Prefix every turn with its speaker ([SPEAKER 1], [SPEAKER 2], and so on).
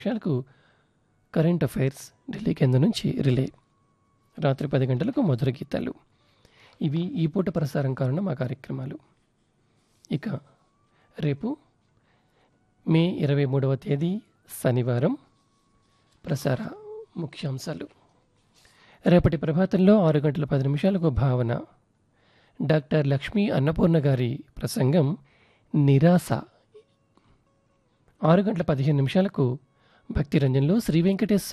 [SPEAKER 1] నిమిషాలకు current affairs Delhi కేంద్రం నుంచి రిలే రాత్రి పది గంటలకు మధుర గీతాలు ఇవి ఈ పూట ప్రసారం కానున్న మా కార్యక్రమాలు ఇక రేపు మే ఇరవై మూడవ తేదీ శనివారం ప్రసార ముఖ్యాంశాలు రేపటి ప్రభాతంలో ఆరు గంటల పది నిమిషాలకు భావన డాక్టర్ లక్ష్మీ అన్నపూర్ణ గారి ప్రసంగం నిరాశ ఆరు గంటల పదిహేను నిమిషాలకు భక్తి రంజన్లో శ్రీ వెంకటేశ్వర